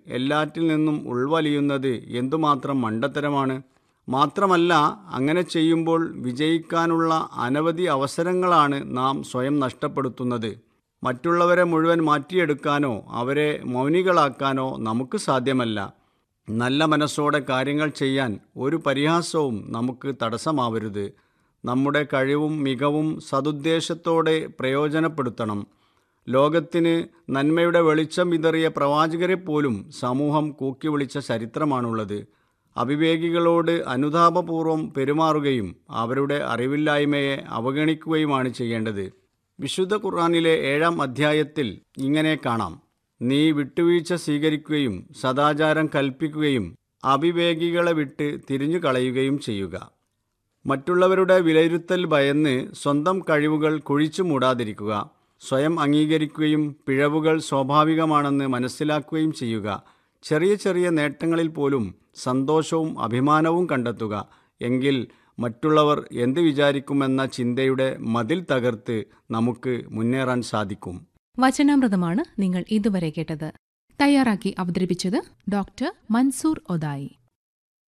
എല്ലാറ്റിൽ നിന്നും ഉൾവലിയുന്നത് എന്തുമാത്രം മണ്ടത്തരമാണ് മാത്രമല്ല അങ്ങനെ ചെയ്യുമ്പോൾ വിജയിക്കാനുള്ള അനവധി അവസരങ്ങളാണ് നാം സ്വയം നഷ്ടപ്പെടുത്തുന്നത് മറ്റുള്ളവരെ മുഴുവൻ മാറ്റിയെടുക്കാനോ അവരെ മൗനികളാക്കാനോ നമുക്ക് സാധ്യമല്ല നല്ല മനസ്സോടെ കാര്യങ്ങൾ ചെയ്യാൻ ഒരു പരിഹാസവും നമുക്ക് തടസ്സമാവരുത് നമ്മുടെ കഴിവും മികവും സതുദ്ദേശത്തോടെ പ്രയോജനപ്പെടുത്തണം ലോകത്തിന് നന്മയുടെ വെളിച്ചം വിതറിയ പ്രവാചകരെ പോലും സമൂഹം കൂക്കി വിളിച്ച ചരിത്രമാണുള്ളത് അവിവേകികളോട് അനുതാപപൂർവം പെരുമാറുകയും അവരുടെ അറിവില്ലായ്മയെ അവഗണിക്കുകയുമാണ് ചെയ്യേണ്ടത് വിശുദ്ധ ഖുർആാനിലെ ഏഴാം അധ്യായത്തിൽ ഇങ്ങനെ കാണാം നീ വിട്ടുവീഴ്ച സ്വീകരിക്കുകയും സദാചാരം കൽപ്പിക്കുകയും അവിവേകികളെ വിട്ട് തിരിഞ്ഞു കളയുകയും ചെയ്യുക മറ്റുള്ളവരുടെ വിലയിരുത്തൽ ഭയന്ന് സ്വന്തം കഴിവുകൾ കുഴിച്ചു മൂടാതിരിക്കുക സ്വയം അംഗീകരിക്കുകയും പിഴവുകൾ സ്വാഭാവികമാണെന്ന് മനസ്സിലാക്കുകയും ചെയ്യുക ചെറിയ ചെറിയ നേട്ടങ്ങളിൽ പോലും സന്തോഷവും അഭിമാനവും കണ്ടെത്തുക എങ്കിൽ മറ്റുള്ളവർ എന്ത് വിചാരിക്കുമെന്ന ചിന്തയുടെ മതിൽ തകർത്ത് നമുക്ക് മുന്നേറാൻ സാധിക്കും വചനാമൃതമാണ് നിങ്ങൾ ഇതുവരെ കേട്ടത് തയ്യാറാക്കി അവതരിപ്പിച്ചത് ഡോക്ടർ മൻസൂർ ഒദായി